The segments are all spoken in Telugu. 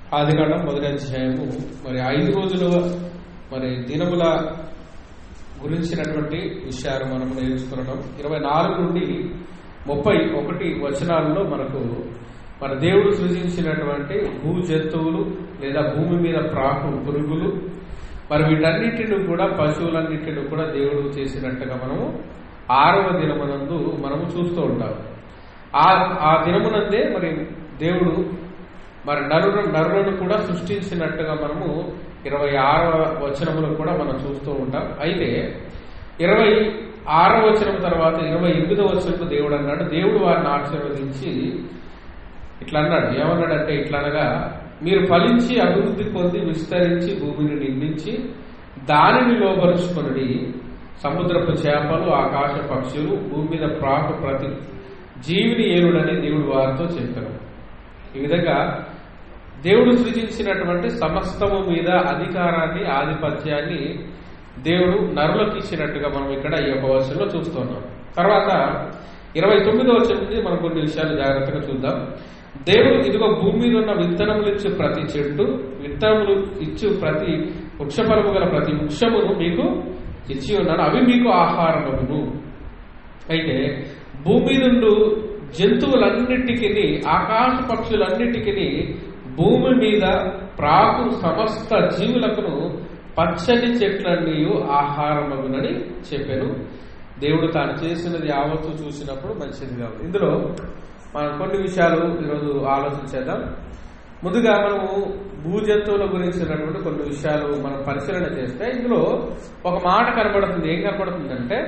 ఆదికాండం మొదటి అధ్యాయము మరి ఐదు రోజుల మరి దినముల గురించినటువంటి విషయాలు మనం నేర్చుకున్నాం ఇరవై నాలుగు నుండి ముప్పై ఒకటి వచనాలలో మనకు మన దేవుడు సృజించినటువంటి భూ జంతువులు లేదా భూమి మీద ప్రాకు పురుగులు మరి వీటన్నిటిని కూడా పశువులన్నిటిని కూడా దేవుడు చేసినట్టుగా మనము ఆరవ దినమునందు మనము చూస్తూ ఉంటాం ఆ ఆ దినమునందే మరి దేవుడు మరి నరుల నరులను కూడా సృష్టించినట్టుగా మనము ఇరవై ఆరవ వచనములు కూడా మనం చూస్తూ ఉంటాం అయితే ఇరవై ఆరవ వచనం తర్వాత ఇరవై ఎనిమిదవ వచనము దేవుడు అన్నాడు దేవుడు వారిని ఆశీర్వదించి ఇట్లా అన్నాడు ఏమన్నాడంటే ఇట్లా అనగా మీరు ఫలించి అభివృద్ధి పొంది విస్తరించి భూమిని నిండించి దానిని లోపరుచుకొనడి సముద్రపు చేపలు ఆకాశ పక్షులు భూమి మీద ప్రాకు ప్రతి జీవిని ఏరుడని దేవుడు వారితో చెప్పారు ఈ విధంగా దేవుడు సృజించినటువంటి సమస్తము మీద అధికారాన్ని ఆధిపత్యాన్ని దేవుడు నరులకు ఇచ్చినట్టుగా మనం ఇక్కడ ఈ యొక్క వర్షంలో చూస్తున్నాం తర్వాత ఇరవై తొమ్మిదో వచ్చిన నుంచి మనం కొన్ని విషయాలు జాగ్రత్తగా చూద్దాం దేవుడు ఇదిగో భూమి మీద ఉన్న విత్తనములు ఇచ్చే ప్రతి చెట్టు విత్తనములు ఇచ్చు ప్రతి వృక్షఫలము గల ప్రతి వృక్షమును మీకు ఇచ్చి ఉన్నాను అవి మీకు ఆహారమును అయితే భూమి నుండి జంతువులన్నిటికీ ఆకాశ పక్షులన్నిటికీ భూమి మీద ప్రాకు సమస్త జీవులకును పచ్చని చెట్లన్నీ ఆహారమగునని చెప్పాను దేవుడు తాను చేసినది యావత్తు చూసినప్పుడు మంచిదిగా ఉంది ఇందులో మనం కొన్ని విషయాలు ఈరోజు ఆలోచించేద్దాం ముందుగా మనము భూజంతువుల గురించినటువంటి కొన్ని విషయాలు మనం పరిశీలన చేస్తే ఇందులో ఒక మాట కనబడుతుంది ఏం కనబడుతుందంటే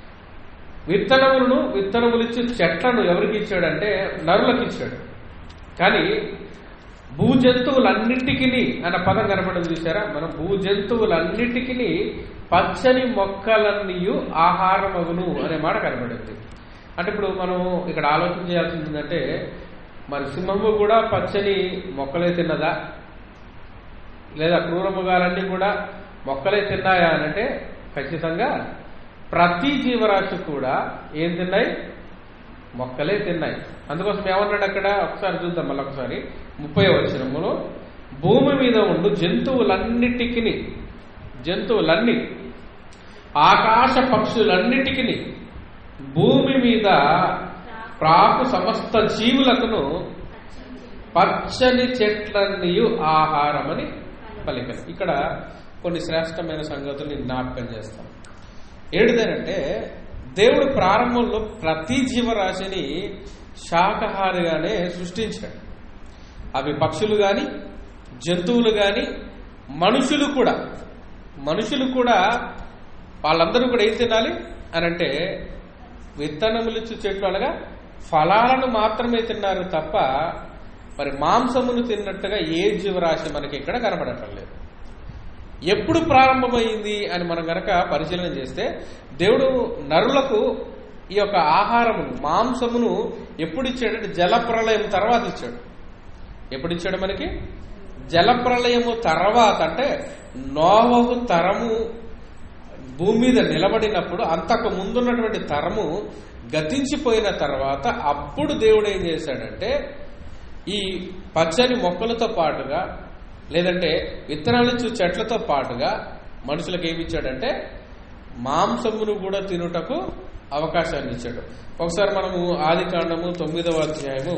విత్తనములను విత్తనములు ఇచ్చి చెట్లను ఎవరికి ఇచ్చాడంటే నరులకు ఇచ్చాడు కానీ భూజంతువులన్నిటికీ అన్న పదం కనపడదు చూసారా మనం భూజంతువులన్నిటికీ పచ్చని మొక్కలన్నీ ఆహారమగును అనే మాట కనపడింది అంటే ఇప్పుడు మనం ఇక్కడ ఆలోచన చేయాల్సింది ఏంటంటే మరి సింహము కూడా పచ్చని మొక్కలే తిన్నదా లేదా క్రూరముగాలన్నీ కూడా మొక్కలే తిన్నాయా అనంటే ఖచ్చితంగా ప్రతి జీవరాశి కూడా ఏం తిన్నాయి మొక్కలే తిన్నాయి అందుకోసం ఏమన్నాడు అక్కడ ఒకసారి చూద్దాం మళ్ళీ ఒకసారి ముప్పై వచనములో భూమి మీద ఉండు జంతువులన్నిటికీ జంతువులన్నీ ఆకాశ పక్షులన్నిటికీ భూమి మీద ప్రాకు సమస్త జీవులకును పచ్చని చెట్లన్నీ ఆహారమని పలికలు ఇక్కడ కొన్ని శ్రేష్టమైన సంగతులు నేను జ్ఞాపకం చేస్తాను ఏడుదేనంటే దేవుడు ప్రారంభంలో ప్రతి జీవరాశిని శాకాహారిగానే సృష్టించాడు అవి పక్షులు గాని జంతువులు గాని మనుషులు కూడా మనుషులు కూడా వాళ్ళందరూ కూడా ఏం తినాలి అని అంటే విత్తనములిచ్చు చెట్లు అనగా ఫలాలను మాత్రమే తిన్నారు తప్ప మరి మాంసమును తిన్నట్టుగా ఏ జీవరాశి మనకి ఇక్కడ కనబడటం లేదు ఎప్పుడు ప్రారంభమైంది అని మనం గనక పరిశీలన చేస్తే దేవుడు నరులకు ఈ యొక్క ఆహారమును మాంసమును ఎప్పుడు ఇచ్చాడంటే జలప్రలయం తర్వాత ఇచ్చాడు ఎప్పుడు ఇచ్చాడు మనకి జలప్రలయము తర్వాత అంటే నోవహు తరము భూమి మీద నిలబడినప్పుడు అంతకు ముందున్నటువంటి తరము గతించిపోయిన తర్వాత అప్పుడు దేవుడు ఏం చేశాడంటే ఈ పచ్చని మొక్కలతో పాటుగా లేదంటే విత్తనాలిచ్చు చెట్లతో పాటుగా మనుషులకు ఏమి ఇచ్చాడంటే మాంసమును కూడా తినుటకు అవకాశాన్ని ఇచ్చాడు ఒకసారి మనము ఆది కాండము తొమ్మిదవ అధ్యాయము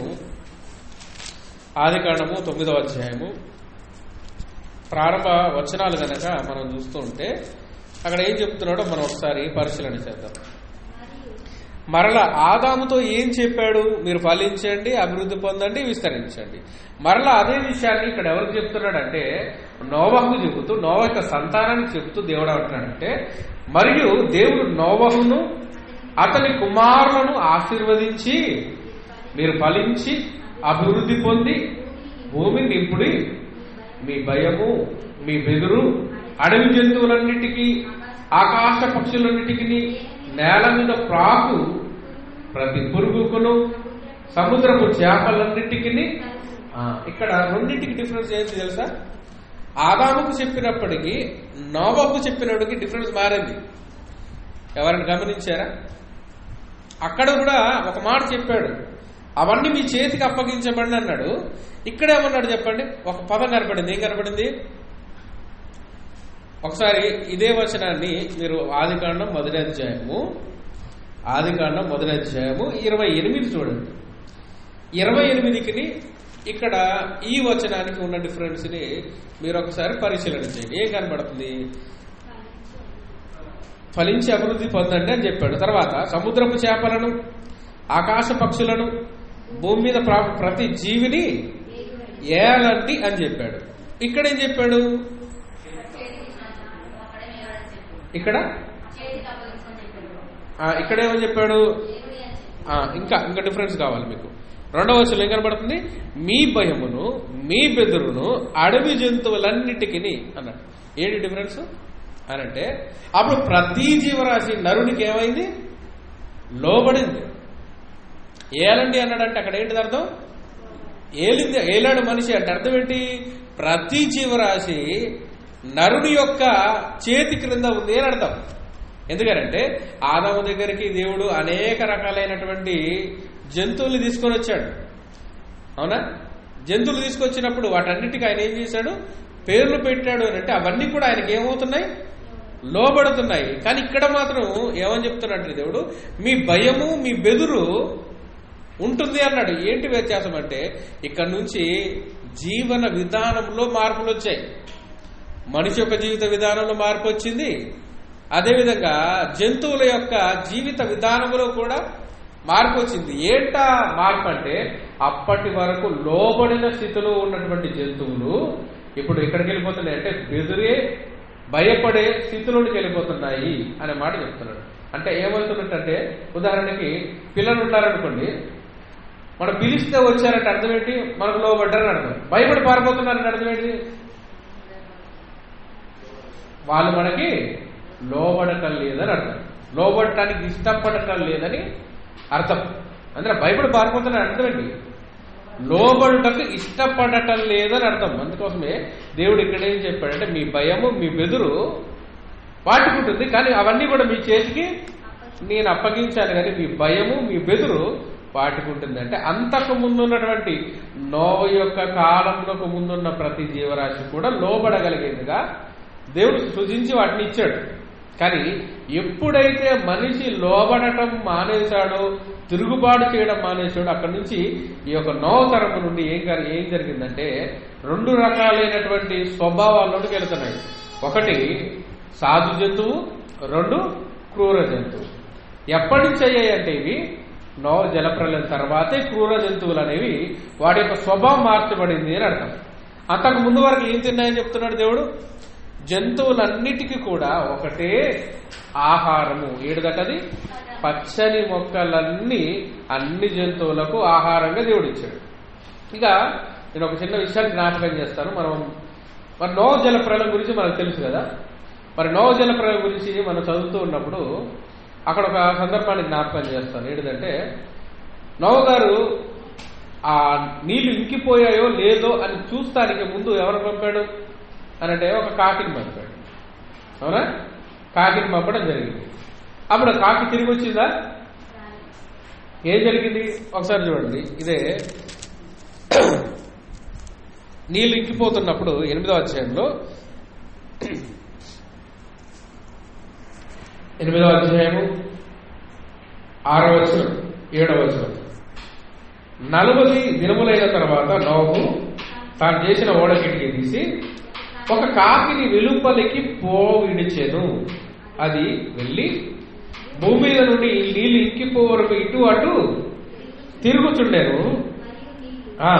ఆది కాండము తొమ్మిదవ అధ్యాయము ప్రారంభ వచనాలు గనక మనం చూస్తూ ఉంటే అక్కడ ఏం చెప్తున్నాడో మనం ఒకసారి పరిశీలన చేద్దాం మరల ఆదాముతో ఏం చెప్పాడు మీరు ఫలించండి అభివృద్ధి పొందండి విస్తరించండి మరలా అదే విషయాన్ని ఇక్కడ ఎవరికి చెప్తున్నాడంటే నోవహు చెబుతూ నోవ యొక్క సంతానానికి చెబుతూ దేవుడు అంటున్నాడంటే మరియు దేవుడు నోవహును అతని కుమారులను ఆశీర్వదించి మీరు ఫలించి అభివృద్ధి పొంది భూమి నింపుడి మీ భయము మీ బెదురు అడవి జంతువులన్నిటికీ ఆకాశ పక్షులన్నిటికీ నేల మీద ప్రాకు ప్రతి పురుగుకును సముద్రపు చేపలన్నిటికీ ఇక్కడ రెండింటికి డిఫరెన్స్ ఏంటి తెలుసా ఆదాముకు చెప్పినప్పటికీ నోవకు చెప్పినప్పటికి డిఫరెన్స్ మారింది ఎవరైనా గమనించారా అక్కడ కూడా ఒక మాట చెప్పాడు అవన్నీ మీ చేతికి అప్పగించబడి అన్నాడు ఇక్కడ ఏమన్నాడు చెప్పండి ఒక పదం కనపడింది ఏం కనపడింది ఒకసారి ఇదే వచనాన్ని మీరు ఆదికాండం మొదటి అధ్యాయము ఆదికాండం మొదటి అధ్యాయము ఇరవై ఎనిమిది చూడండి ఇరవై ఎనిమిదికి ఇక్కడ ఈ వచనానికి ఉన్న డిఫరెన్స్ ని మీరు ఒకసారి పరిశీలన చేయండి ఏం కనబడుతుంది ఫలించి అభివృద్ధి పొందండి అని చెప్పాడు తర్వాత సముద్రపు చేపలను ఆకాశ పక్షులను భూమి మీద ప్రా- ప్రతి జీవిని ఏలండి అని చెప్పాడు ఇక్కడ ఏం చెప్పాడు ఇక్కడ ఆ, ఇక్కడ ఏమని చెప్పాడు ఆ, ఇంకా ఇంకా డిఫరెన్స్ కావాలి మీకు రెండవ వచనం ఏం కనబడుతుంది మీ భయమును మీ బెదురును అడవి జంతువులన్నిటికీ అన్నాడు ఏంటి డిఫరెన్స్ అని అంటే అప్పుడు ప్రతి జీవరాశి నరునికి ఏమైంది లోబడింది ఏలండి అన్నాడంటే అక్కడ ఏంటిది అర్థం ఏలింది ఏలాడు మనిషి అంటే అర్థం ఏంటి ప్రతి జీవరాశి నరుని యొక్క చేతి క్రింద ఉంది అని అర్థం ఎందుకనంటే ఆదాము దగ్గరికి దేవుడు అనేక రకాలైనటువంటి జంతువులు తీసుకొని వచ్చాడు అవునా జంతువులు తీసుకొచ్చినప్పుడు వాటన్నిటికీ ఆయన ఏం చేశాడు పేర్లు పెట్టాడు అని అంటే అవన్నీ కూడా ఆయనకి ఏమవుతున్నాయి లోబడుతున్నాయి కానీ ఇక్కడ మాత్రం ఏమని చెప్తున్నట్టు దేవుడు మీ భయము మీ బెదురు ఉంటుంది అన్నాడు ఏంటి వ్యత్యాసం అంటే ఇక్కడ నుంచి జీవన విధానంలో మార్పులు వచ్చాయి మనిషి యొక్క జీవిత విధానంలో మార్పు వచ్చింది అదేవిధంగా జంతువుల యొక్క జీవిత విధానంలో కూడా మార్పు వచ్చింది ఏంటా మార్పు అంటే అప్పటి వరకు లోబడిన స్థితిలో ఉన్నటువంటి జంతువులు ఇప్పుడు ఎక్కడికి వెళ్ళిపోతున్నాయి అంటే బెదిరే భయపడే స్థితిలోకి వెళ్ళిపోతున్నాయి అనే మాట చెప్తున్నాడు అంటే ఏమవుతున్నట్టంటే ఉదాహరణకి పిల్లలు ఉన్నారనుకోండి మనం పిలిస్తే వచ్చారంటే అర్థం ఏంటి మనకు లోబడ్డారని అర్థం భయపడి పారిపోతున్నారని అర్థం ఏంటి వాళ్ళు మనకి లోబడటం లేదని అర్థం లోబడటానికి ఇష్టపడటం లేదని అర్థం అంటే భయపడి పారిపోతున్న అర్థం ఏంటి లోబడుటకు ఇష్టపడటం లేదని అర్థం అందుకోసమే దేవుడు ఇక్కడ ఏం చెప్పాడంటే మీ భయము మీ బెదురు వాటికుంటుంది కానీ అవన్నీ కూడా మీ చేతికి నేను అప్పగించాను కానీ మీ భయము మీ బెదురు వాటికుంటుంది అంటే అంతకు ముందున్నటువంటి నోవ యొక్క కాలంలోకి ముందున్న ప్రతి జీవరాశి కూడా లోబడగలిగేదిగా దేవుడు సృజించి వాటిని ఇచ్చాడు కానీ ఎప్పుడైతే మనిషి లోబడటం మానేశాడో తిరుగుబాటు చేయడం మానేశాడో అక్కడి నుంచి ఈ యొక్క నవతరము నుండి ఏం జరి- ఏం జరిగిందంటే రెండు రకాలైనటువంటి స్వభావాల్లోకి వెళుతున్నాయి ఒకటి సాధు జంతువు రెండు క్రూర జంతువు ఎప్పటి నుంచి అయ్యాయి అంటే ఇవి నో జలప్రలయం తర్వాతే క్రూర జంతువులు అనేవి వాటి యొక్క స్వభావం మార్చబడింది అని అర్థం అంతకు ముందు వరకు ఏం తిన్నాయని చెప్తున్నాడు దేవుడు జంతువులన్నిటికీ కూడా ఒకటే ఆహారము ఏడుదటది పచ్చని మొక్కలన్నీ అన్ని జంతువులకు ఆహారంగా దేవుడు ఇచ్చాడు ఇక నేను ఒక చిన్న విషయాన్ని జ్ఞాపకం చేస్తాను మనం మరి నో జల ప్రళయం గురించి మనకు తెలుసు కదా మరి నో జల ప్రళయం గురించి మనం చదువుతూ ఉన్నప్పుడు అక్కడ ఒక సందర్భాన్ని జ్ఞాపకం చేస్తాను ఏంటిదంటే నోవ గారు ఆ నీళ్లు ఇంకిపోయాయో లేదో అని చూస్తానికి ముందు ఎవరు పంపాడు అని అంటే ఒక కాకిని పంపాడు అవునా కాకిని పంపడం జరిగింది అప్పుడు ఆ కాకి తిరిగి వచ్చిందా ఏం జరిగింది ఒకసారి చూడండి ఇదే నీళ్ళు ఇంకిపోతున్నప్పుడు ఎనిమిదో అధ్యాయంలో ఎనిమిదో అధ్యాయము ఆరో వచనం ఏడవ వచనం నలభై దినములైన తర్వాత నోహు తాను చేసిన ఓడ కిటికీ తీసి ఒక కాకిని వెలుపలికి పోవిడిచెను అది వెళ్ళి భూమి మీద నుండి ఈ నీళ్లు ఇంకిపో వరకు ఇటు అటు తిరుగుతుండెను ఆ,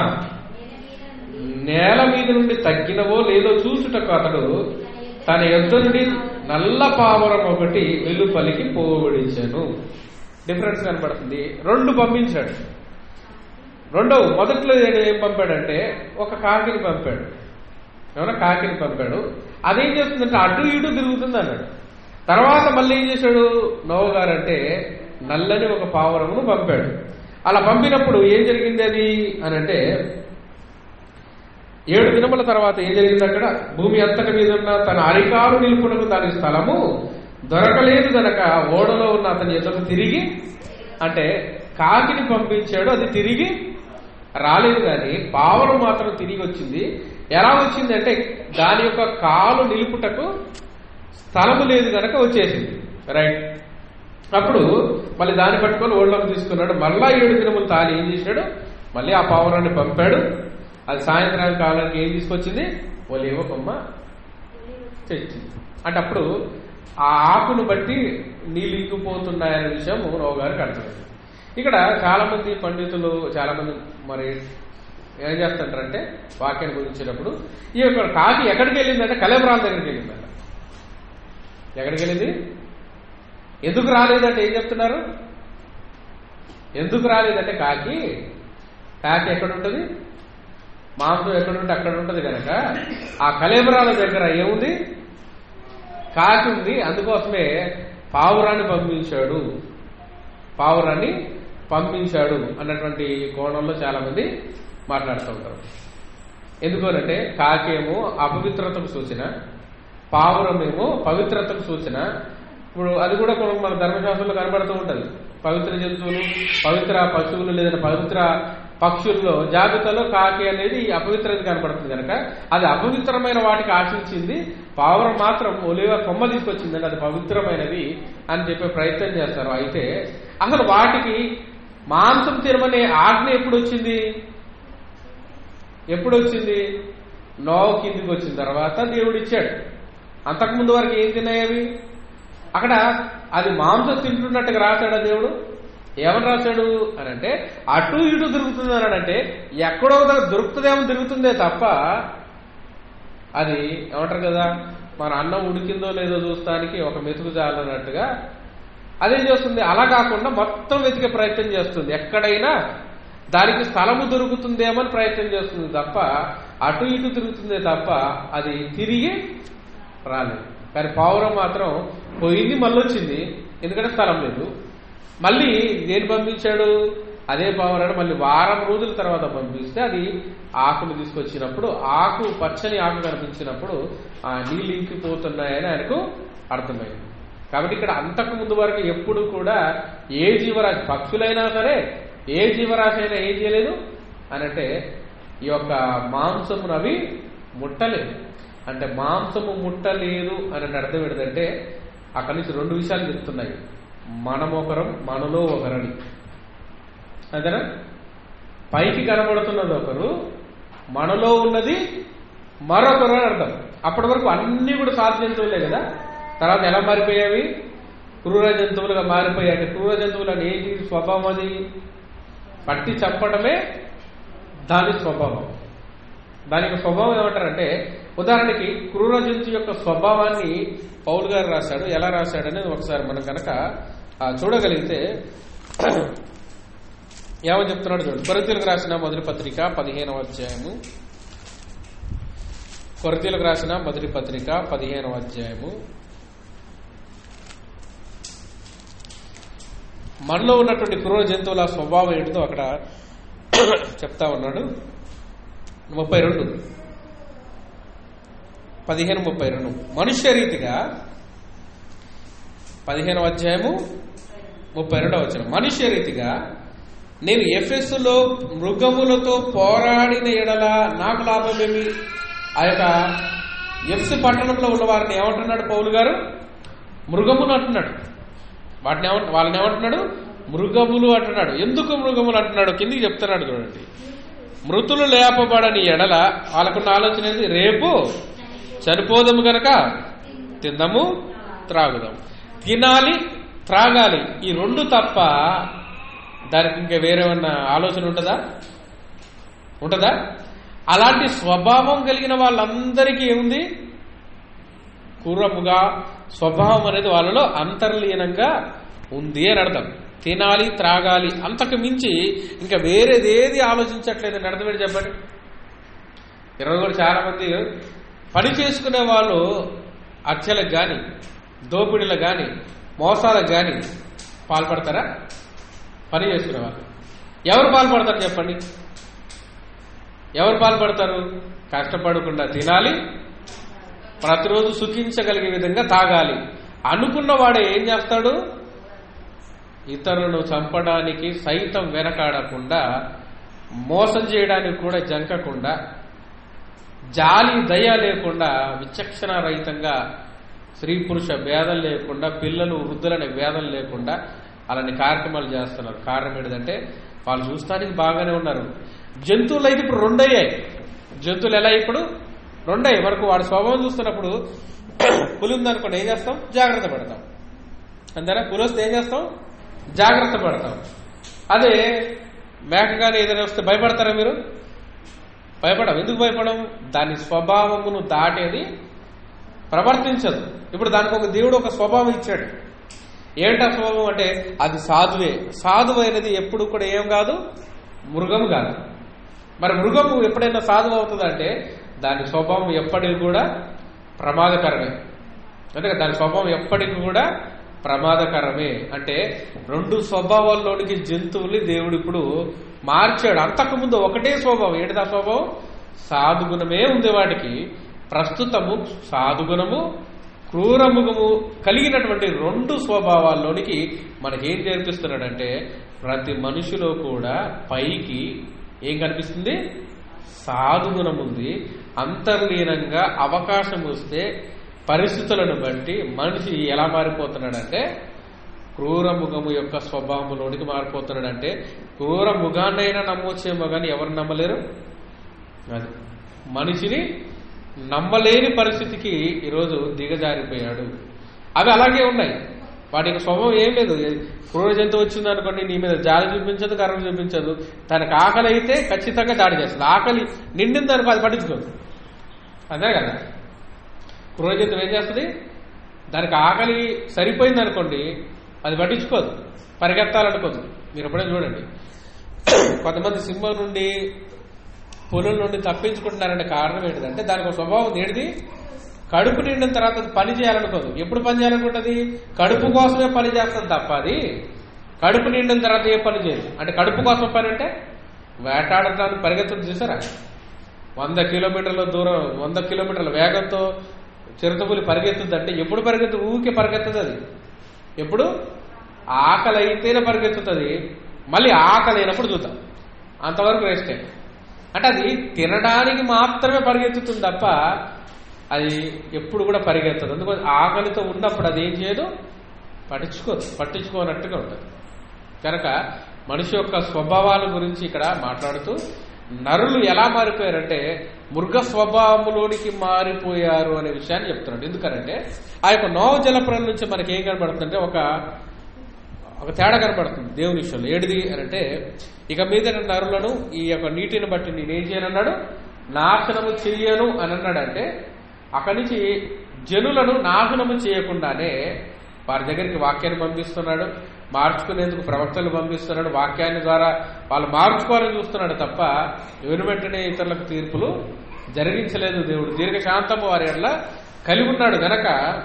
నేల మీద నుండి తగ్గినవో లేదో చూసుటకు అతడు తన యొద్ద నుండి నల్ల పావరం ఒకటి వెలుపలికి పోవిడించాను డిఫరెన్స్ కనబడుతుంది రెండు పంపించాడు రెండవ మొదట్లో ఏం- ఏం పంపాడంటే ఒక కాకిని పంపాడు ఏమన్నా కాకిని పంపాడు అదేం చేస్తుందంటే అటు ఇటు తిరుగుతుంది అన్నాడు తర్వాత మళ్ళీ ఏం చేశాడు నోవ గారు అంటే నల్లని ఒక పావురమును పంపాడు అలా పంపినప్పుడు ఏం జరిగింది అది అని అంటే ఏడు దినముల తర్వాత ఏం జరిగింది అక్కడ భూమి అంతటి మీద ఉన్న తన అరికాలు నిలుపునకు దాని స్థలము దొరకలేదు గనక ఓడలో ఉన్న అతని ఎదురు తిరిగి అంటే కాకిని పంపించాడు అది తిరిగి రాలేదు కానీ పావురం మాత్రం తిరిగి వచ్చింది ఎలా వచ్చింది అంటే దాని యొక్క కాలు నిలుపుటకు స్థలము లేదు కనుక వచ్చేసింది రైట్ అప్పుడు మళ్ళీ దాన్ని పట్టుకొని ఓళ్ళకు తీసుకున్నాడు మళ్ళా ఏడు దినములు తాను ఏం చేశాడు మళ్ళీ ఆ పావురాన్ని పంపాడు అది సాయంత్రం కాలానికి ఏం తీసుకొచ్చింది ఒలేవ కొమ్మ తెచ్చింది అంటే అప్పుడు ఆ ఆకును బట్టి నీళ్ళు ఇంకిపోతున్నాయనే విషయం రావు గారికి అర్థమైంది ఇక్కడ చాలా మంది పండితులు చాలా మంది మరి ఏం చేస్తుంటారంటే వాక్యాన్ని గురించినప్పుడు ఈ యొక్క కాకి ఎక్కడికి వెళ్ళిందంటే కలేబరాల దగ్గరికి వెళ్ళిందంట ఎక్కడికి వెళ్ళింది ఎందుకు రాలేదంటే ఏం చెప్తున్నారు ఎందుకు రాలేదంటే కాకి కాకి ఎక్కడ ఉంటుంది మాంసం ఎక్కడ ఉంటే అక్కడ ఉంటుంది కనుక ఆ కలేబరాల దగ్గర ఏముంది కాకి ఉంది అందుకోసమే పావురాన్ని పంపించాడు పావురాన్ని పంపించాడు అన్నటువంటి కోణంలో చాలా మంది మాట్లాడుతూ ఉంటారు ఎందుకనంటే కాకేమో అపవిత్రతకు సూచన పావురమేమో పవిత్రతకు సూచన ఇప్పుడు అది కూడా కొన్ని మన ధర్మశాస్త్రంలో కనబడుతూ ఉంటది పవిత్ర జంతువులు పవిత్ర పశువులు లేదంటే పవిత్ర పక్షుల్లో జాబితాలో కాకి అనేది అపవిత్రత కనబడుతుంది కనుక అది అపవిత్రమైన వాటికి ఆశించింది పావురం మాత్రం ఒలివ కొమ్మ తీసుకొచ్చిందండి అది పవిత్రమైనది అని చెప్పే ప్రయత్నం చేస్తారు అయితే అసలు వాటికి మాంసం తినమనే ఆజ్ఞ ఎప్పుడు వచ్చింది ఎప్పుడు వచ్చింది నోవు కిందికి వచ్చిన తర్వాత దేవుడు ఇచ్చాడు అంతకుముందు వరకు ఏం తిన్నాయవి అక్కడ అది మాంసం తింటున్నట్టుగా రాశాడా దేవుడు ఏమని రాశాడు అని అంటే అటు ఇటు దొరుకుతుంది అని అంటే ఎక్కడో దగ్గర దొరుకుతుందేమో దొరుకుతుందే తప్ప అది ఏమంటారు కదా మన అన్నం ఉడికిందో లేదో చూస్తానికి ఒక మెతుకు చాలన్నట్టుగా అదేం చేస్తుంది అలా కాకుండా మొత్తం వెతికే ప్రయత్నం చేస్తుంది ఎక్కడైనా దానికి స్థలము దొరుకుతుందేమో అని ప్రయత్నం చేస్తుంది తప్ప అటు ఇటు తిరుగుతుందే తప్ప అది తిరిగి రాలేదు కానీ పావురం మాత్రం పోయింది మళ్ళీ వచ్చింది ఎందుకంటే స్థలం లేదు మళ్ళీ దేని పంపించాడు అదే పావురాన్ని మళ్ళీ వారం రోజుల తర్వాత పంపిస్తే అది ఆకును తీసుకొచ్చినప్పుడు ఆకు పచ్చని ఆకు కనిపించినప్పుడు ఆ నీళ్ళు ఇంకిపోతున్నాయని ఆయనకు అర్థమైంది కాబట్టి ఇక్కడ అంతకు ముందు వరకు ఎప్పుడు కూడా ఏ జీవరాశి పక్షులైనా సరే ఏ జీవరాశి అయినా ఏం చేయలేదు అని అంటే ఈ యొక్క మాంసమును అవి ముట్టలేదు అంటే మాంసము ముట్టలేదు అని అర్థం ఏంటంటే అక్కడి నుంచి రెండు విషయాలు చెప్తున్నాయి మనం ఒకరం మనలో ఒకరని అంతేనా పైకి కనబడుతున్నది ఒకరు మనలో ఉన్నది మరొకరు అని అర్థం అప్పటి వరకు అన్ని కూడా సాధు జంతువులే కదా తర్వాత ఎలా మారిపోయావి క్రూర జంతువులుగా మారిపోయాయి అంటే క్రూర జంతువులు అని ఏంటి స్వభావం అది పట్టి చంపడమే దాని స్వభావం దాని యొక్క స్వభావం ఏమంటారంటే ఉదాహరణకి క్రూర జంతు యొక్క స్వభావాన్ని పౌల్ గారు రాశాడు ఎలా రాశాడు అనేది ఒకసారి మనం కనుక చూడగలిగితే ఏమని చెప్తున్నాడు చూడండి కొరతీలకు రాసిన మొదటి పత్రిక పదిహేనవ అధ్యాయము కొరతీలకు రాసిన మొదటి పత్రిక పదిహేనవ అధ్యాయము మనలో ఉన్నటువంటి క్రూర జంతువుల స్వభావం ఏంటిదో అక్కడ చెప్తా ఉన్నాడు ముప్పై రెండు పదిహేను ముప్పై రెండు మనుష్య రీతిగా పదిహేను అధ్యాయము ముప్పై రెండవ వచ్చిన మనుష్య రీతిగా నేను ఎఫెస్సులో మృగములతో పోరాడిన ఎడల నాకు లాభమేమి ఆ యొక్క ఎఫ్సి పట్టణంలో ఉన్న వారిని ఏమంటున్నాడు పౌలు గారు మృగములు అంటున్నాడు వాటిని ఏమంట వాళ్ళని ఏమంటున్నాడు మృగములు అంటున్నాడు ఎందుకు మృగములు అంటున్నాడు కిందికి చెప్తున్నాడు చూడండి మృతులు లేపబడని ఎడల వాళ్ళకున్న ఆలోచన ఏంటి రేపు చనిపోదము గనక తిందాము త్రాగుదాం తినాలి త్రాగాలి ఈ రెండు తప్ప దానికి ఇంకా వేరే ఉన్న ఆలోచన ఉంటుందా ఉంటుందా అలాంటి స్వభావం కలిగిన వాళ్ళందరికీ ఏముంది పూర్వముగా స్వభావం అనేది వాళ్ళలో అంతర్లీనంగా ఉంది అని అర్థం తినాలి త్రాగాలి అంతకు మించి ఇంకా వేరేదేది ఆలోచించట్లేదు అర్థమేంటి చెప్పండి ఈరోజు కూడా చాలా మంది పని చేసుకునే వాళ్ళు హత్యలకు కానీ దోపిడీలకు కానీ మోసాలకు కానీ పాల్పడతారా పని చేసుకునే వాళ్ళు ఎవరు పాల్పడతారు చెప్పండి ఎవరు పాల్పడతారు కష్టపడకుండా తినాలి ప్రతిరోజు సుఖించగలిగే విధంగా తాగాలి అనుకున్న వాడే ఏం చేస్తాడు ఇతరులను చంపడానికి సైతం వెనకాడకుండా మోసం చేయడానికి కూడా జంకకుండా జాలి దయ లేకుండా విచక్షణ రహితంగా స్త్రీ పురుష భేదం లేకుండా పిల్లలు వృద్ధులనే భేదం లేకుండా అలాంటి కార్యక్రమాలు చేస్తున్నారు కారణం ఏంటంటే వాళ్ళు చూస్తానికి బాగానే ఉన్నారు జంతువులు అయితే ఇప్పుడు రెండయ్యాయి జంతువులు ఎలా ఇప్పుడు రెండయ్యాయి వరకు వాడి స్వభావం చూస్తున్నప్పుడు పులి ఉందనుకోండి ఏం చేస్తాం జాగ్రత్త పడతాం అంతేనా పులి వస్తే ఏం చేస్తాం జాగ్రత్త పడతాం అదే మేక కానీ ఏదైనా వస్తే భయపడతారా మీరు భయపడం ఎందుకు భయపడం దాని స్వభావమును దాటేది ప్రవర్తించదు ఇప్పుడు దానికి ఒక దేవుడు ఒక స్వభావం ఇచ్చాడు ఏంటా స్వభావం అంటే అది సాధువే సాధువు అనేది ఎప్పుడు కూడా ఏం కాదు మృగం కాదు మరి మృగము ఎప్పుడైనా సాధువు అవుతుందంటే దాని స్వభావం ఎప్పటికి కూడా ప్రమాదకరమే అంటే దాని స్వభావం ఎప్పటికి కూడా ప్రమాదకరమే అంటే రెండు స్వభావాల్లోనికి జంతువుల్ని దేవుడు ఇప్పుడు మార్చాడు అంతకుముందు ఒకటే స్వభావం ఏంటిదా స్వభావం సాధుగుణమే ఉంది వాటికి ప్రస్తుతము సాధుగుణము క్రూరముఖము కలిగినటువంటి రెండు స్వభావాల్లోనికి మనకేం నేర్పిస్తున్నాడంటే ప్రతి మనిషిలో కూడా పైకి ఏం కనిపిస్తుంది సాధుగుణం ఉంది అంతర్లీనంగా అవకాశం వస్తే పరిస్థితులను బట్టి మనిషి ఎలా మారిపోతున్నాడంటే క్రూరముఖము యొక్క స్వభావంలోనికి మారిపోతున్నాడంటే క్రూర ముఖాన్నైనా నమ్మొచ్చేమో కానీ ఎవరు నమ్మలేరు అది మనిషిని నమ్మలేని పరిస్థితికి ఈరోజు దిగజారిపోయాడు అవి అలాగే ఉన్నాయి వాటి యొక్క స్వభావం ఏం లేదు క్రూర జంతువు వచ్చింది అనుకోండి నీ మీద జాలి చూపించదు కర్మ చూపించదు తనకు ఆకలి అయితే ఖచ్చితంగా దాడి చేస్తుంది ఆకలి నిండింది అనుకో అది పట్టించుకోదు అదే కదా క్రూర జంతువు ఏం చేస్తుంది దానికి ఆకలి సరిపోయింది అనుకోండి అది పట్టించుకోదు పరిగెత్తాలనుకోదు మీరు ఎప్పుడైనా చూడండి కొంతమంది సింహం నుండి పులుల నుండి తప్పించుకుంటున్నారంటే కారణం ఏంటిదంటే దానికి ఒక స్వభావం ఏంటిది కడుపు నిండిన తర్వాత అది పని చేయాలనుకోదు ఎప్పుడు పని చేయాలనుకుంటుంది కడుపు కోసమే పని చేస్తుంది తప్ప అది కడుపు నిండిన తర్వాత ఏ పని చేయదు అంటే కడుపు కోసం పని అంటే వేటాడటానికి పరిగెత్తుంది చూసారా వంద కిలోమీటర్ల దూరం వంద కిలోమీటర్ల వేగంతో చిరుతపులి పరిగెత్తుంది అంటే ఎప్పుడు పరిగెత్తు ఊరికే పరిగెత్తుంది అది ఎప్పుడు ఆకలి అయితేనే పరిగెత్తుతుంది మళ్ళీ ఆకలి అయినప్పుడు చూద్దాం అంతవరకు రెస్టే అంటే అది తినడానికి మాత్రమే పరిగెత్తుతుంది తప్ప అది ఎప్పుడు కూడా పరిగెత్తదు అందుకని ఆకలితో ఉన్నప్పుడు అది ఏం చేయదు పట్టించుకోదు పట్టించుకోనట్టుగా ఉంటుంది కనుక మనిషి యొక్క స్వభావాల గురించి ఇక్కడ మాట్లాడుతూ నరులు ఎలా మారిపోయారంటే మృగ స్వభావంలోనికి మారిపోయారు అనే విషయాన్ని చెప్తున్నాడు ఎందుకనంటే ఆ యొక్క నోవ జలప్రం నుంచి మనకి ఏం కనబడుతుందంటే ఒక ఒక తేడా కనబడుతుంది దేవుని విషయంలో ఏడిది అని అంటే ఇక మీద నరులను ఈ యొక్క నీటిని బట్టి నేనేం చేయనన్నాడు నాశనము చెయ్యను అని అన్నాడంటే అక్కడి నుంచి జనులను నాశనము చేయకుండానే వారి దగ్గరికి వాక్యాన్ని పంపిస్తున్నాడు మార్చుకునేందుకు ప్రవక్తలు పంపిస్తున్నాడు వాక్యాన్ని ద్వారా వాళ్ళు మార్చుకోవాలని చూస్తున్నాడు తప్ప ఎవరి వెంటనే ఇతరులకు తీర్పులు జరిగించలేదు దేవుడు దీర్ఘశాంతము వారి ఎట్లా కలిగి ఉన్నాడు గనక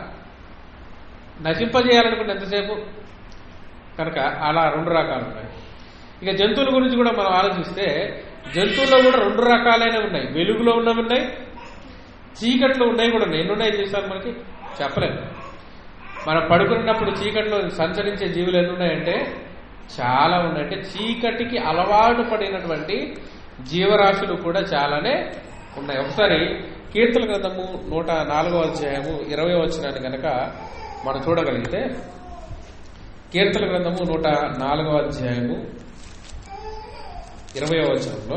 నశింపజేయాలనుకున్న ఎంతసేపు కనుక అలా రెండు రకాలు ఉన్నాయి ఇక జంతువుల గురించి కూడా మనం ఆలోచిస్తే జంతువుల్లో కూడా రెండు రకాలైన ఉన్నాయి వెలుగులో ఉన్నవి ఉన్నాయి చీకట్లో ఉన్నాయి కూడా ఉన్నాయి ఎన్ని ఉన్నాయి చేశారు మనకి చెప్పలేము మనం పడుకున్నప్పుడు చీకట్లో సంచరించే జీవులు ఎన్ని ఉన్నాయంటే చాలా ఉన్నాయి అంటే చీకటికి అలవాటు పడినటువంటి జీవరాశులు కూడా చాలానే ఉన్నాయి ఒకసారి కీర్తన గ్రంథము నూట నాలుగో అధ్యాయము ఇరవై వచ్చినాన్ని కనుక మనం చూడగలిగితే కీర్తన గ్రంథము నూట నాలుగో అధ్యాయము ఇరవై వచనంలో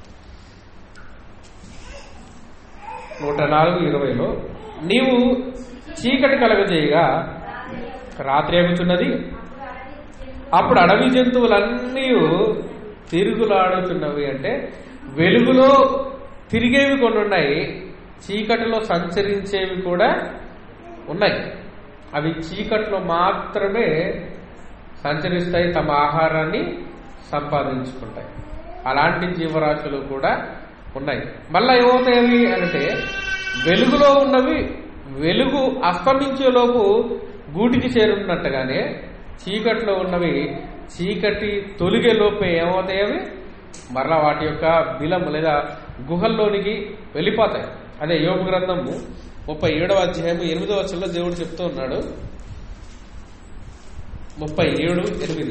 నూట నాలుగు ఇరవైలో నీవు చీకటి కలగజేయగా రాత్రి ఎగుతున్నది అప్పుడు అడవి జంతువులన్నీ తిరుగులాడుతున్నవి అంటే వెలుగులో తిరిగేవి కొన్ని ఉన్నాయి చీకటిలో సంచరించేవి కూడా ఉన్నాయి అవి చీకట్లో మాత్రమే సంచరిస్తాయి తమ ఆహారాన్ని సంపాదించుకుంటాయి అలాంటి జీవరాశులు కూడా ఉన్నాయి మళ్ళా ఏమవుతాయి అంటే వెలుగులో ఉన్నవి వెలుగు అస్తమించేలోపు గూటికి చేరున్నట్టుగానే చీకట్లో ఉన్నవి చీకటి తొలిగే లోపే ఏమవుతాయి అవి మరలా వాటి యొక్క బిలం లేదా గుహల్లోనికి వెళ్ళిపోతాయి అదే యోగ గ్రంథము ముప్పై ఏడవ అధ్యాయము ఎనిమిదవ వచ్చంలో దేవుడు చెప్తూ ఉన్నాడు ముప్పై ఏడు ఎనిమిది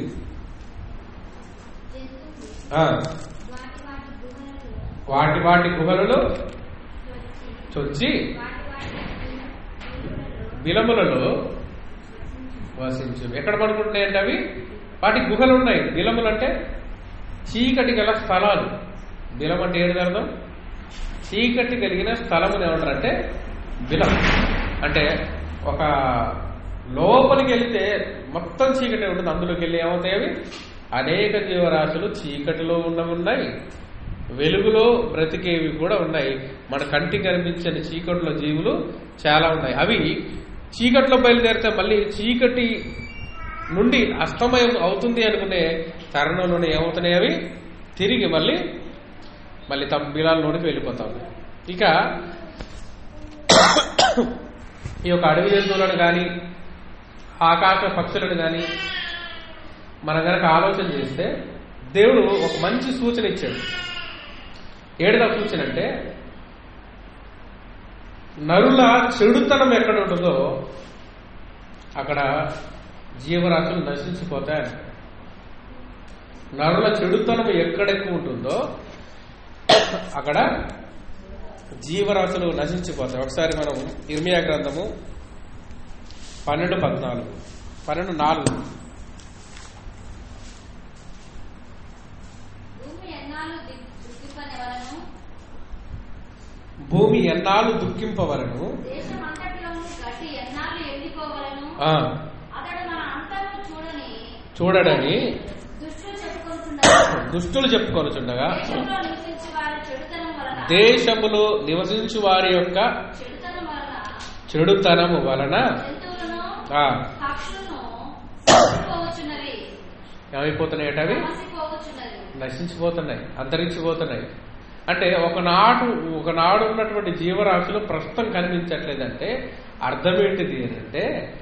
ఆ, వాటి వాటి గుహలలో వాటి వాటి గుహలలో వచ్చి చొచ్చి వాటి వాటి గుహలలో బిలములలో వసించు ఎక్కడ పడుకుంటున్నాయంటే అవి వాటి గుహలు ఉన్నాయి బిలములు అంటే చీకటి గల స్థలాలు బిలం అంటే ఏంటి అర్థం చీకటి కలిగిన స్థలముని ఏమంటారంటే బిలం అంటే ఒక లోపలికి వెళ్తే మొత్తం చీకటి ఉంటుంది అందులోకి వెళ్ళి ఏమవుతాయి అవి అనేక జీవరాశులు చీకటిలో ఉన్నవి ఉన్నాయి వెలుగులో బ్రతికేవి కూడా ఉన్నాయి మన కంటికి కనిపించని చీకటిలో జీవులు చాలా ఉన్నాయి అవి చీకట్లో బయలుదేరితే మళ్ళీ చీకటి నుండి అస్తమయం అవుతుంది అనుకునే తరుణంలోనే ఏమవుతున్నాయి అవి తిరిగి మళ్ళీ మళ్ళీ తమ బిలాల్లోనికి వెళ్ళిపోతా ఉన్నాయి ఇక ఈ యొక్క అడవి జంతువులను కానీ ఆకాశ పక్షులను కానీ మనం గనక ఆలోచన చేస్తే దేవుడు ఒక మంచి సూచన ఇచ్చాడు ఏడుగా సూచన అంటే నరుల చెడుతనం ఎక్కడ ఉంటుందో అక్కడ జీవరాశులు నశించిపోతాయి నరుల చెడుతనం ఎక్కడ ఎక్కువ ఉంటుందో అక్కడ జీవరాశులు నశించిపోతాయి ఒకసారి మనం ఇర్మియా గ్రంథము పన్నెండు పద్నాలుగు పన్నెండు నాలుగు భూమి ఎన్నాళ్ళు దుఃఖిపనివలను భూమి ఎన్నాళ్ళు దుఃఖింపవలను దేశం అంతటిలోను గడ్డి ఎన్నాళ్ళు ఎండిపోవలను ఆ, అతడు మన అంతము చూడని చూడడని దుష్టులు చెప్పుకుంటున్నారు దుష్టులు చెప్పుకొనుచుండగా దేశంలో నివసించి వారి చెడుతనం వలన దేశములో నివసించు వారి యొక్క చెడుతనం వలన చెడుతనము వలన జంతువులను ఆ, పక్షులను నశించిపోవచ్చున్నవి ఏమైపోతున్నాయట అవి నశించిపోవచ్చున్నవి నశించిపోతున్నాయి అంతరించిపోతున్నాయి అంటే ఒకనాడు ఒకనాడు ఉన్నటువంటి జీవరాశులు ప్రస్తుతం కనిపించట్లేదంటే అర్థం ఏంటిది అని అంటే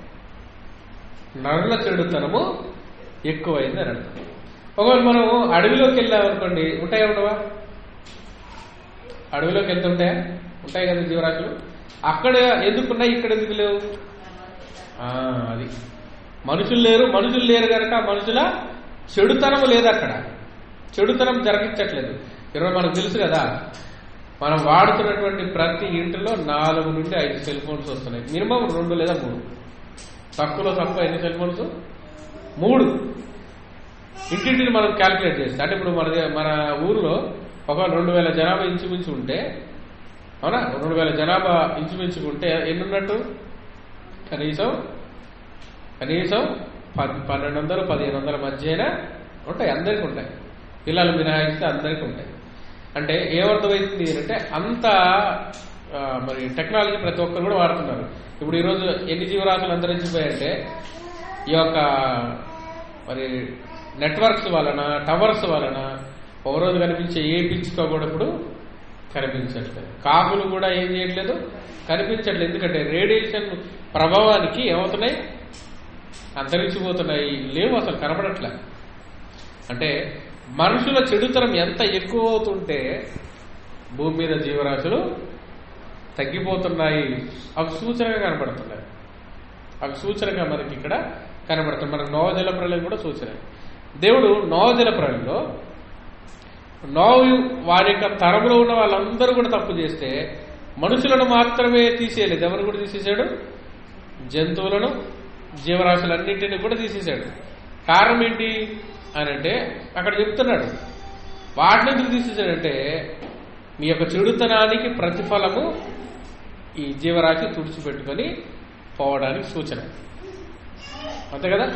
నరుల చెడుతనము ఎక్కువైంది అని అర్థం ఒకవేళ మనం అడవిలోకి వెళ్ళామనుకోండి ఉంటాయా ఉండవా అడవిలోకి వెళ్తుంటాయా ఉంటాయి కదా జీవరాశులు అక్కడ ఎందుకున్నాయి ఇక్కడ ఎందుకు లేవు ఆ, అది మనుషులు లేరు మనుషులు లేరు కనుక మనుషుల చెడుతనం లేదు అక్కడ చెడుతనం జరిగించట్లేదు ఈరోజు మనకు తెలుసు కదా మనం వాడుతున్నటువంటి ప్రతి ఇంటిలో నాలుగు నుండి ఐదు సెల్ ఫోన్స్ వస్తున్నాయి మినిమం రెండు లేదా మూడు తక్కువలో తక్కువ ఎన్ని సెల్ ఫోన్స్ మూడు ఇంటింటిని మనం క్యాలిక్యులేట్ చేస్తే అంటే ఇప్పుడు మన మన ఊర్లో ఒక రెండు వేల జనాభా ఇంచుమించు ఉంటే అవునా రెండు వేల జనాభా ఇంచుమించు ఉంటే ఎన్ని ఉన్నట్టు కనీసం కనీసం పద్- పన్నెండు వందలు పదిహేను వందల మధ్యన ఉంటాయి అందరికీ ఉంటాయి పిల్లలు మినహాయిస్తే అందరికీ ఉంటాయి అంటే ఏమర్థమవుతుంది అంటే అంత ఆ, మరి టెక్నాలజీ ప్రతి ఒక్కరు కూడా వాడుతున్నారు ఇప్పుడు ఈరోజు ఎన్ని జీవరాశులు అంతరించిపోయాయంటే ఈ యొక్క మరి నెట్వర్క్స్ వలన టవర్స్ వలన ఒక రోజు కనిపించే ఏ పిచ్చుకో కూడా ఇప్పుడు కనిపించట్లేదు కాకులు కూడా ఏం చేయట్లేదు కనిపించట్లేదు ఎందుకంటే రేడియేషన్ ప్రభావానికి ఏమవుతున్నాయి అంతరించిపోతున్నాయి లేవు అసలు కనబడట్లే అంటే మనుషుల చెడుతనం ఎంత ఎక్కువ అవుతుంటే భూమి మీద జీవరాశులు తగ్గిపోతున్నాయి అవి సూచనగా కనబడుతున్నాయి అవి సూచనగా మనకి ఇక్కడ కనబడుతుంది మనకు నోవజల ప్రళయం కూడా సూచన దేవుడు నోవజల ప్రళయంలో నోవు వారి యొక్క తరములో ఉన్న వాళ్ళందరూ కూడా తప్పు చేస్తే మనుషులను మాత్రమే తీసేయలేదు ఎవరు కూడా తీసేశాడు జంతువులను జీవరాశులన్నింటినీ కూడా తీసేశాడు కారణం ఏంటి అని అంటే అక్కడ చెప్తున్నాడు వాటిని ఎందుకు తీసేశాడంటే మీ యొక్క చెడుతనానికి ప్రతిఫలము ఈ జీవరాశి తుడిచిపెట్టుకొని పోవడానికి సూచన అంతే కదా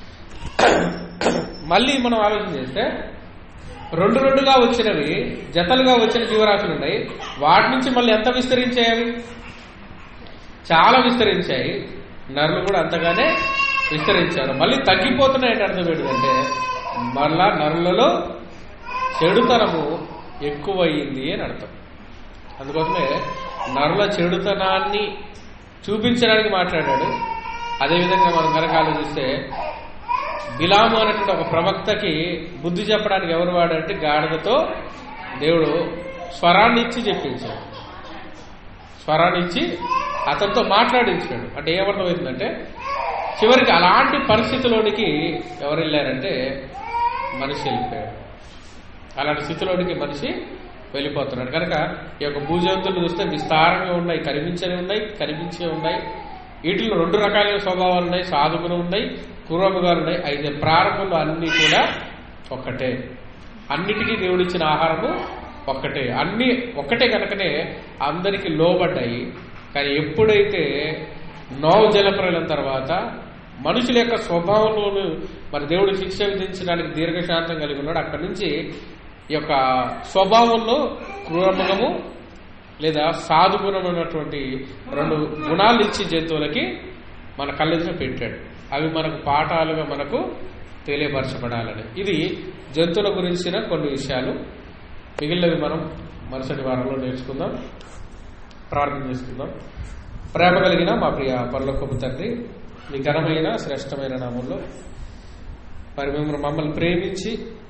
మళ్ళీ మనం ఆలోచన చేస్తే రెండు రెండుగా వచ్చినవి జతలుగా వచ్చిన జీవరాశులు ఉన్నాయి వాటి నుంచి మళ్ళీ ఎంత విస్తరించాయి అవి చాలా విస్తరించాయి నరులు కూడా అంతగానే విస్తరించారు మళ్ళీ తగ్గిపోతున్నాయి అర్థం ఏంటంటే మళ్ళా నరులలో చెడుతనము ఎక్కువయింది అని అర్థం అందుకోసమే నరుల చెడుతనాన్ని చూపించడానికి మాట్లాడాడు అదేవిధంగా మనం కనుక ఆలోచిస్తే బిలాము అనేటువంటి ఒక ప్రవక్తకి బుద్ధి చెప్పడానికి ఎవరు వాడంటే గాడిదతో దేవుడు స్వరాన్ని ఇచ్చి చెప్పించాడు స్వరాన్ని ఇచ్చి అతనితో మాట్లాడించాడు అంటే ఏమర్థమవుతుందంటే చివరికి అలాంటి పరిస్థితిలోనికి ఎవరు వెళ్ళారంటే మనిషి వెళ్ళిపోయాడు అలాంటి స్థితిలోనికి మనిషి వెళ్ళిపోతున్నాడు కనుక ఈ యొక్క భూజంతువులు చూస్తే విస్తారంగా ఉన్నాయి కనిపించని ఉన్నాయి కనిపించే ఉన్నాయి వీటిలో రెండు రకాలైన స్వభావాలు ఉన్నాయి సాధుగుణం ఉన్నాయి క్రూరముగా ఉన్నాయి అయితే ప్రారంభంలో అన్ని కూడా ఒక్కటే అన్నిటికీ దేవుడిచ్చిన ఆహారము ఒక్కటే అన్ని ఒక్కటే కనుకనే అందరికి లోబడ్డాయి కానీ ఎప్పుడైతే నోవు జలప్రలయం తర్వాత మనుషుల యొక్క స్వభావంలోను మరి దేవుడు శిక్ష విధించడానికి దీర్ఘశాంతం కలిగి ఉన్నాడు అక్కడి నుంచి ఈ యొక్క స్వభావంలో క్రూరముఖము లేదా సాధుగుణం అన్నటువంటి రెండు గుణాలు ఇచ్చి జంతువులకి మన కళ్ళెదుట పెట్టాడు అవి మనకు పాఠాలుగా మనకు తెలియపరచబడాలని ఇది జంతువుల గురించిన కొన్ని విషయాలు మిగిలినవి మనం మరుసటి వారంలో నేర్చుకుందాం ప్రార్థన చేసుకుందాం ప్రేమ కలిగిన మా ప్రియ పరలోకపు తండ్రి మీ ఘనమైన శ్రేష్టమైన నామంలో మరి మేము మమ్మల్ని ప్రేమించి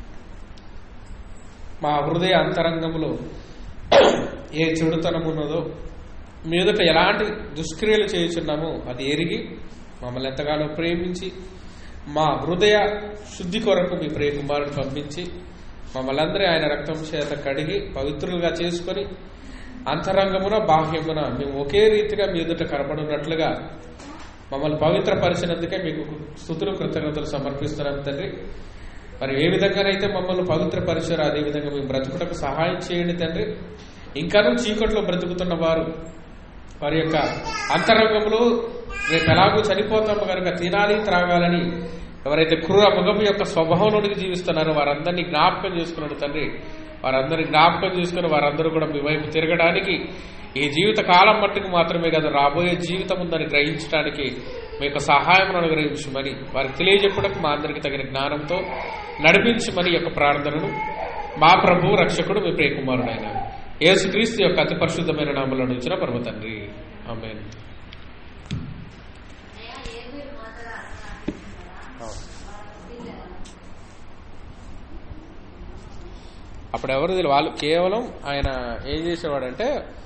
మా హృదయ అంతరంగంలో ఏ చెడుతనం ఉన్నదో మీదట ఎలాంటి దుష్క్రియలు చేయుచున్నామో అది ఎరిగి మమ్మల్ని ఎంతగానో ప్రేమించి మా హృదయ శుద్ధి కొరకు మీ ప్రియ కుమారుడు పంపించి మమ్మల్ని అందరూ ఆయన రక్తం చేత కడిగి పవిత్రులుగా చేసుకొని అంతరంగమున బాహ్యమున మేము ఒకే రీతిగా మీ ఎదుట కనపడున్నట్లుగా మమ్మల్ని పవిత్రపరిచినందుకే మీకు స్థుతులు కృతజ్ఞతలు సమర్పిస్తున్నాం తండ్రి మరి ఏ విధంగానైతే మమ్మల్ని పవిత్రపరిచారో అదే విధంగా మేము బ్రతుకుటకు సహాయం చేయండి తండ్రి ఇంకాను చీకట్లో బ్రతుకుతున్న వారు వారి యొక్క అంతరంగంలో రేపు ఎలాగో చనిపోతాము కనుక తినాలి త్రాగాలని ఎవరైతే క్రూర మగము యొక్క స్వభావంలోనికి జీవిస్తున్నారో వారందరినీ జ్ఞాపకం చేసుకున్నాడు తండ్రి వారందరినీ జ్ఞాపకం చేసుకుని వారందరూ కూడా మీ వైపు తిరగడానికి ఈ జీవిత కాలం మట్టుకు మాత్రమే కదా రాబోయే జీవితం ఉందని గ్రహించడానికి మీకు సహాయం అనుగ్రహించమని వారికి తెలియజెప్పడానికి మా అందరికి తగిన జ్ఞానంతో నడిపించమని ఈ యొక్క ప్రార్థనను మా ప్రభు రక్షకుడు మీ ప్రియకుమారుడైన యేసుక్రీస్తు యొక్క అతి పరిశుద్ధమైన నామంలో నుంచిన పరమ తండ్రి ఆమేన్ అయ్యా, ఏ మీరు మాటగా అర్థం అప్పుడు ఎవరు తెలియదు. వాళ్ళు కేవలం ఆయన ఏం చేసేవాడంటే